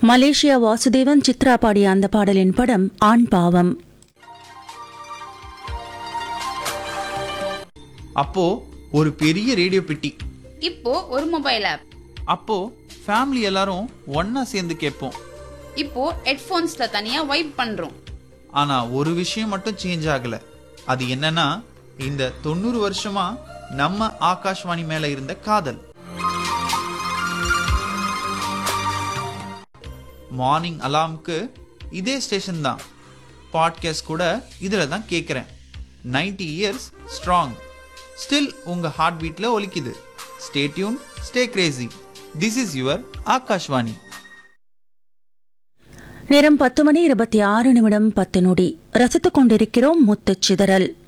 Malaysia Vasudevan Chitra பாடிய அந்த பாடலின் படம் ஆண் பாவம் அப்போ ஒரு பெரிய ரேடியோ பெட்டி இப்போ ஒரு மொபைல் ஆப் அப்போ ஃபேமிலி எல்லாரும் ஒண்ணா சேர்ந்து கேட்போம் இப்போ ஹெட்ஃபோன்ஸ்ல தனியா வைப் பண்றோம் ஆனா ஒரு விஷயம் மட்டும் சேஞ்ச் ஆகல அது என்னன்னா இந்த தொண்ணூறு வருஷமா நம்ம ஆகாஷ்வாணி மேல இருந்த காதல் மார்னிங் அலார்ம்க்கு இதே ஸ்டேஷன் தான் பாட்காஸ்ட் கூட இதில் தான் கேட்குறேன் 90 இயர்ஸ் ஸ்ட்ராங் ஸ்டில் உங்க ஹார்ட் பீட்ல ஒலிக்குது stay tune stay crazy this is your Akashvani நேரம் பத்து மணி இருபத்தி ஆறு நிமிடம் பத்து நொடி ரசித்துக் கொண்டிருக்கிறோம் முத்துச் சிதறல்